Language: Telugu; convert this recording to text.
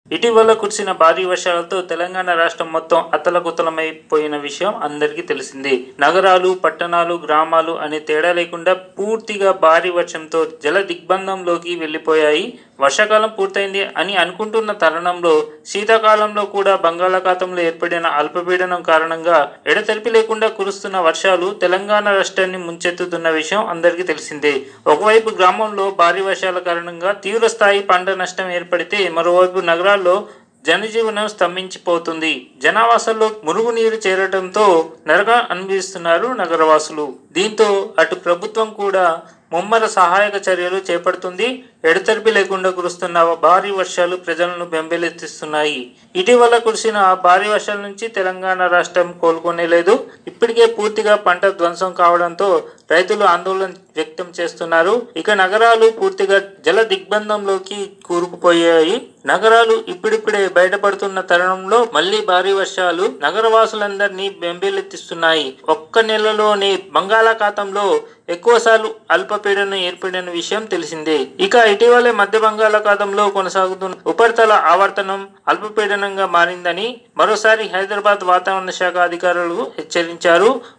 ఇటీవల కురిసిన భారీ వర్షాలతో తెలంగాణ రాష్ట్రం మొత్తం అతలకుతలమైపోయిన విషయం అందరికీ తెలిసిందే నగరాలు పట్టణాలు గ్రామాలు అనే తేడా లేకుండా పూర్తిగా భారీ వర్షంతో జల దిగ్బంధంలోకి వెళ్ళిపోయాయి వర్షాకాలం పూర్తయింది అని అనుకుంటున్న తరుణంలో శీతాకాలంలో కూడా బంగాళాఖాతంలో ఏర్పడిన అల్పపీడనం కారణంగా ఎడతెరిపి లేకుండా కురుస్తున్న వర్షాలు తెలంగాణ రాష్ట్రాన్ని ముంచెత్తుతున్న విషయం అందరికీ తెలిసిందే ఒకవైపు గ్రామంలో భారీ వర్షాల కారణంగా తీవ్ర స్థాయి పంట నష్టం ఏర్పడితే మరోవైపు నగరాల్లో జనజీవనం స్తంభించిపోతుంది జనావాసాల్లో మురుగునీరు చేరడంతో నరక అనుభవిస్తున్నారు నగరవాసులు దీంతో అటు ప్రభుత్వం కూడా ముమ్మర సహాయక చర్యలు చేపడుతుంది ఎడతెరిపి లేకుండా కురుస్తున్న భారీ వర్షాలు ప్రజలను బెంబేలెత్తిస్తున్నాయి ఇటీవల కురిసిన భారీ వర్షాల నుంచి తెలంగాణ రాష్ట్రం కోలుకోనేలేదు ఇప్పటికే పూర్తిగా పంట ధ్వంసం కావడంతో రైతులు ఆందోళన వ్యక్తం చేస్తున్నారు ఇక నగరాలు పూర్తిగా జల దిగ్బంధంలోకి కూరుకుపోయాయి నగరాలు ఇప్పుడిప్పుడే బయటపడుతున్న తరుణంలో మళ్లీ భారీ వర్షాలు నగరవాసులందరినీ బెంబేలెత్తిస్తున్నాయి ఒక్క నెలలోనే బంగాళాఖాతంలో ఎక్కువసార్లు అల్పపీడనం ఏర్పడిన విషయం తెలిసిందే ఇక ఇటీవలే మధ్య బంగాళాఖాతంలో కొనసాగుతున్న ఉపరితల ఆవర్తనం అల్పపీడనంగా మారిందని మరోసారి హైదరాబాద్ వాతావరణ శాఖ అధికారులు హెచ్చరించారు